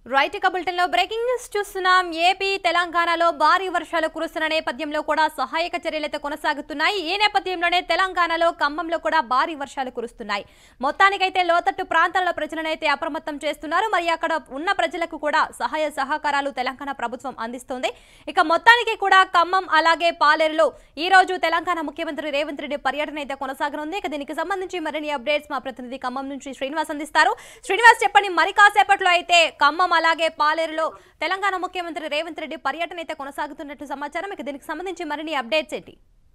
Right ఇక bulletin లో breaking news చూస్తున్నాం ఏపీ తెలంగాణలో భారీ వర్షాలు కురుస్తున్న నేపథ్యంలో కూడా సహాయక చర్యలైతే కొనసాగుతున్నాయి ఈ నేపథ్యంలోనే తెలంగాణలో ఖమ్మంలో కూడా భారీ వర్షాలు కురుస్తున్నాయి మొత్తానికైతే లోతట్టు ప్రాంతాల ప్రజలనైతే అప్రమత్తం చేస్తున్నారు మరి అక్కడ ఉన్న ప్రజలకు కూడా సహాయ సహకారాలు తెలంగాణ ప్రభుత్వం అందిస్తోంది ఇక మొత్తానికి కూడా ఖమ్మం అలాగే పాలేరులో ఈ రోజు తెలంగాణ ముఖ్యమంత్రి రేవంత్ రెడ్డి పర్యటన అయితే కొనసాగనుంది ఇక దీనికి సంబంధించి మరిన్ని అప్డేట్స్ మా ప్రతినిధి ఖమ్మం నుంచి శ్రీనివాస్ అందిస్తారు శ్రీనివాస్ చెప్పండి మరి కాసేపట్లో అయితే ఖమ్మం అలాగే పాలేరులో తెలంగాణ ముఖ్యమంత్రి రేవంత్ రెడ్డి పర్యటన అయితే కొనసాగుతున్నట్టు సమాచారం ఇక దీనికి సంబంధించి మరిన్ని అప్డేట్స్ ఏంటి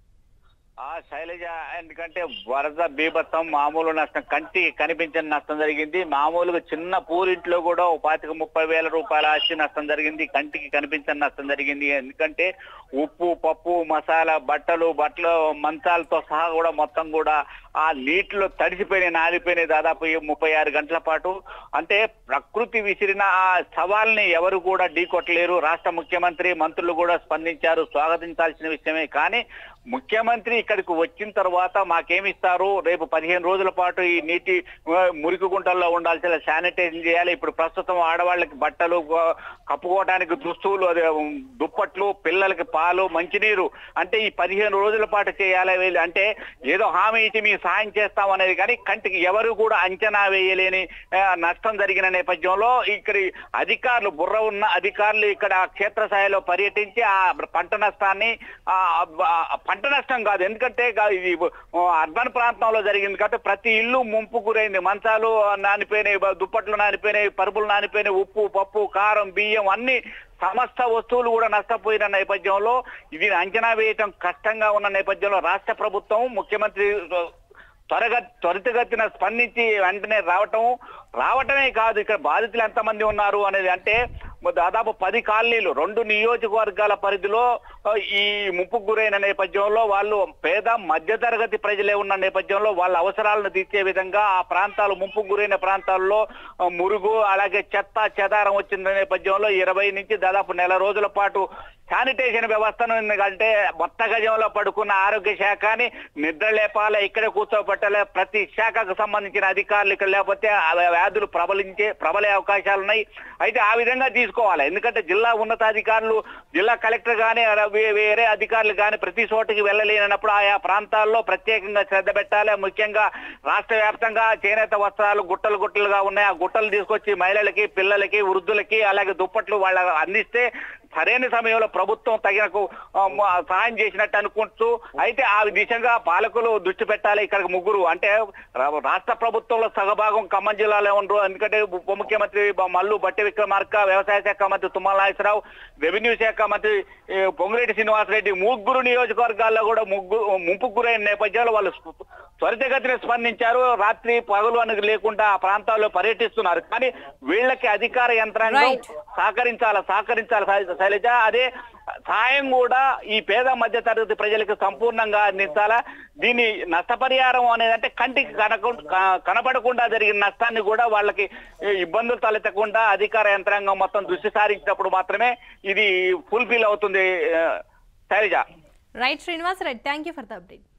ఆ శైలజ ఎందుకంటే వరద బీభత్సం మామూలు నష్టం కంటికి కనిపించని నష్టం జరిగింది మామూలుగా చిన్న పూరింట్లో కూడా ఒక పాతిక ముప్పై వేల రూపాయల ఆస్తి నష్టం జరిగింది కంటికి కనిపించని నష్టం జరిగింది ఎందుకంటే ఉప్పు పప్పు మసాలా బట్టలు బట్టలు మంచాలతో సహా కూడా మొత్తం కూడా ఆ నీటిలో తడిసిపోయినాయి నాలిపోయినాయి దాదాపు ఈ ముప్పై ఆరు గంటల పాటు అంటే ప్రకృతి విసిరిన ఆ సవాల్ని ఎవరు కూడా ఢీకొట్టలేరు రాష్ట్ర ముఖ్యమంత్రి మంత్రులు కూడా స్పందించారు స్వాగతించాల్సిన విషయమే కానీ ముఖ్యమంత్రి ఇక్కడికి వచ్చిన తర్వాత మాకేమిస్తారు రేపు పదిహేను రోజుల పాటు ఈ నీటి ఆ, మురికి గుంటల్లో ఉండాల్సిన శానిటైజేషన్ చేయాలి ఇప్పుడు ప్రస్తుతం ఆడవాళ్ళకి బట్టలు ఆ, కప్పుకోవడానికి దుస్తువులు అదే ఉమ్, దుప్పట్లు పిల్లలకి పాలు మంచినీరు అంటే ఈ పదిహేను రోజుల పాటు చేయాలి వీళ్ళు అంటే ఏదో హామీ ఇచ్చి మేము సాయం చేస్తాం అనేది కానీ కంటికి ఎవరు కూడా అంచనా వేయలేని ఆ, నష్టం జరిగిన నేపథ్యంలో ఇక్కడ అధికారులు బుర్ర ఉన్న అధికారులు ఇక్కడ క్షేత్రస్థాయిలో పర్యటించి ఆ పంట నష్టాన్ని ఆ, ఆ, పంట నష్టం కాదు ఎందుకంటే గా- ఇది ఆ, అర్బన్ ప్రాంతంలో జరిగింది కాబట్టి ప్రతి ఇల్లు ముంపు గురైంది మంచాలు నానిపోయినాయి బ- దుప్పట్లు నానిపోయినాయి పరుపులు నానిపోయినాయి ఉప్పు పప్పు కారం బియ్యం అన్ని సమస్త వస్తువులు కూడా నష్టపోయిన నేపథ్యంలో ఇది అంచనా వేయటం కష్టంగా ఉన్న నేపథ్యంలో రాష్ట్ర ప్రభుత్వం ముఖ్యమంత్రి త్వరగా త్వరితగతిన స్పందించి వెంటనే రావటం రావటమే కాదు ఇక్కడ బాధితులు ఎంతమంది ఉన్నారు అనేది అంటే దాదాపు పది కాలనీలు రెండు నియోజకవర్గాల పరిధిలో ఆ, ఈ ముప్పుకు గురైన నేపథ్యంలో వాళ్ళు పేద మధ్యతరగతి ప్రజలే ఉన్న నేపథ్యంలో వాళ్ళ అవసరాలను తీర్చే విధంగా ఆ ప్రాంతాలు ముంపుకు గురైన ప్రాంతాల్లో ఆ, మురుగు అలాగే చెత్త చెదారం వచ్చిన నేపథ్యంలో ఇరవై నుంచి దాదాపు నెల రోజుల పాటు శానిటేషన్ వ్యవస్థను ఎందుకంటే మొత్త గజంలో పడుకున్న ఆరోగ్య శాఖని నిద్ర లేపాలి ఇక్కడ కూర్చోబెట్టాలి ప్రతి శాఖకు సంబంధించిన అధికారులు ఇక్కడ లేకపోతే ఆ వ్యాధులు ప్రబలించే ప్రబలే అవకాశాలు ఉన్నాయి అయితే ఆ విధంగా తీసుకోవాలి ఎందుకంటే జిల్లా ఉన్నతాధికారులు జిల్లా కలెక్టర్ కానీ వేరే అధికారులు కానీ ప్రతి చోటికి వెళ్ళలేనప్పుడు ఆయా ప్రాంతాల్లో ప్రత్యేకంగా శ్రద్ధ పెట్టాలి ముఖ్యంగా రాష్ట్ర వ్యాప్తంగా చేనేత వస్త్రాలు గుట్టలు గుట్టలుగా ఉన్నాయి ఆ గుట్టలు తీసుకొచ్చి మహిళలకి పిల్లలకి వృద్ధులకి అలాగే దుప్పట్లు వాళ్ళ అందిస్తే సరైన సమయంలో ప్రభుత్వం తగినకు ఆ, మ- సహాయం చేసినట్టు అనుకుంటూ అయితే ఆ దిశగా పాలకులు దృష్టి పెట్టాలి ఇక్కడ ముగ్గురు అంటే రా- రాష్ట్ర ప్రభుత్వంలో సగభాగం ఖమ్మం జిల్లాలో ఉండరు ఎందుకంటే ఉప ముఖ్యమంత్రి బ- మల్లు బట్టి విక్రమార్క వ్యవసాయ శాఖ మంత్రి తుమ్మల నాగేశ్వరరావు రెవెన్యూ శాఖ మంత్రి ఏ, పొంగులేటి శ్రీనివాసరెడ్డి ముగ్గురు నియోజకవర్గాల్లో కూడా ముగ్గురు ముంపుకు గురైన నేపథ్యంలో వాళ్ళు స్ప- త్వరితగతిన స్పందించారు రాత్రి పగలు అనేది లేకుండా ఆ ప్రాంతాల్లో పర్యటిస్తున్నారు కానీ వీళ్ళకి అధికార యంత్రాంగం Right. సహకరించాలి సహకరించాలి శై- శైలజ అదే సాయం కూడా ఈ పేద మధ్య తరగతి ప్రజలకు సంపూర్ణంగా అందించాలా దీని నష్టపరిహారం అనేది అంటే కంటికి కనకు క- కనపడకుండా జరిగిన నష్టాన్ని కూడా వాళ్ళకి ఏ, ఇబ్బందులు తలెత్తకుండా అధికార యంత్రాంగం మొత్తం దృష్టి సారించినప్పుడు మాత్రమే ఇది ఫుల్ఫిల్ అవుతుంది ఆ, Shailaja right Srinivas right thank you for the update